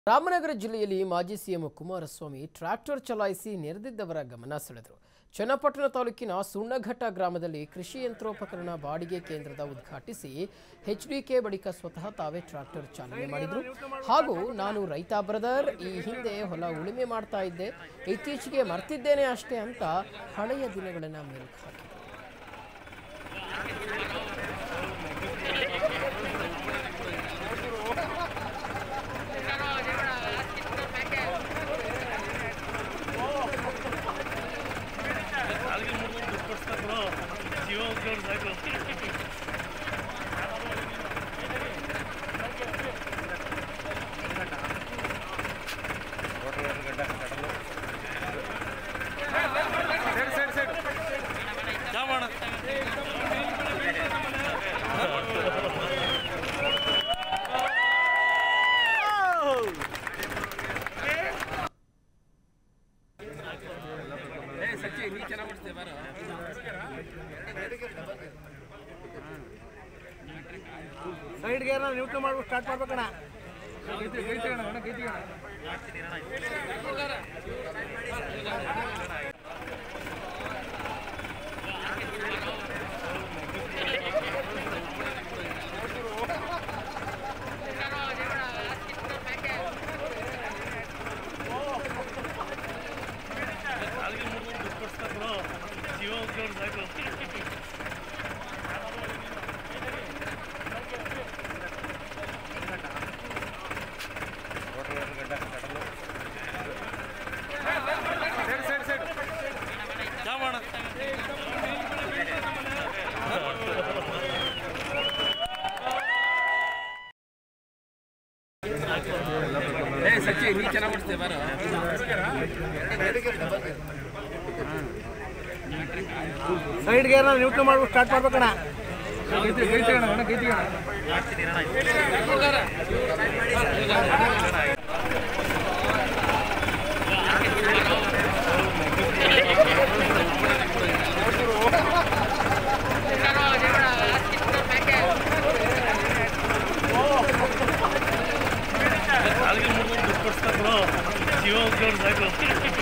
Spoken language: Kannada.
ರಾಮನಗರ ಜಿಲ್ಲೆಯಲ್ಲಿ ಮಾಜಿ ಸಿಎಂ ಕುಮಾರಸ್ವಾಮಿ ಟ್ರ್ಯಾಕ್ಟರ್ ಚಲಾಯಿಸಿ ನೆರೆದಿದ್ದವರ ಗಮನ ಸೆಳೆದರು ಚನ್ನಪಟ್ಟಣ ತಾಲೂಕಿನ ಸುಣ್ಣಘಟ್ಟ ಗ್ರಾಮದಲ್ಲಿ ಕೃಷಿ ಯಂತ್ರೋಪಕರಣ ಬಾಡಿಗೆ ಕೇಂದ್ರದ ಉದ್ಘಾಟಿಸಿ ಎಚ್ಡಿಕೆ ಬಳಿಕ ಸ್ವತಃ ತಾವೇ ಟ್ರ್ಯಾಕ್ಟರ್ ಚಾಲನೆ ಮಾಡಿದ್ರು ಹಾಗೂ ನಾನು ರೈತ ಬ್ರದರ್ ಈ ಹಿಂದೆ ಹೊಲ ಉಳುಮೆ ಮಾಡ್ತಾ ಇದ್ದೆ ಇತ್ತೀಚೆಗೆ ಮರ್ತಿದ್ದೇನೆ ಅಷ್ಟೇ ಅಂತ ಹಳೆಯ ದಿನಗಳನ್ನು ಮೆಲುಕು ಹಾಕಿದರು ನಾಲ್ಗೆ ಮೂರು ದುಡ್ಡು ಕೊಡ್ಸ್ತಾರೆ ಬ್ರೋ ಜೀವ ಉದ್ಯೋಗ ಸಾಕು ಜಾಮಣ ಸೈಡ್ ಗೇರ್ನ ನ್ಯೂಟ್ರಲ್ ಮಾಡ್ಬಿಟ್ಟು ಸ್ಟಾರ್ಟ್ ಮಾಡ್ಬೇಕಣ್ಣ ನಾಲ್ಗೆ ಮೂರು ದುಡ್ಡು ಕೊಡ್ಸ್ತಾರೆ ಬ್ರೋ ಜೀವ ಉದ್ಯೋಗ ಸಾಕು ಜಾಮಣ ಸೈಡ್ ಗೇರ್ನ ನ್ಯೂಟ್ರಲ್ ಮಾಡ್ಬಿಟ್ಟು ಸ್ಟಾರ್ಟ್ ಮಾಡ್ಬೇಕಣ್ಣ ನಾಲ್ಗೆ ಮೂರು ದುಡ್ಡು ಕೊಡ್ಸ್ತಾರೆ ಬ್ರೋ ಜೀವ ಉದ್ಯೋಗ ಸಾಕು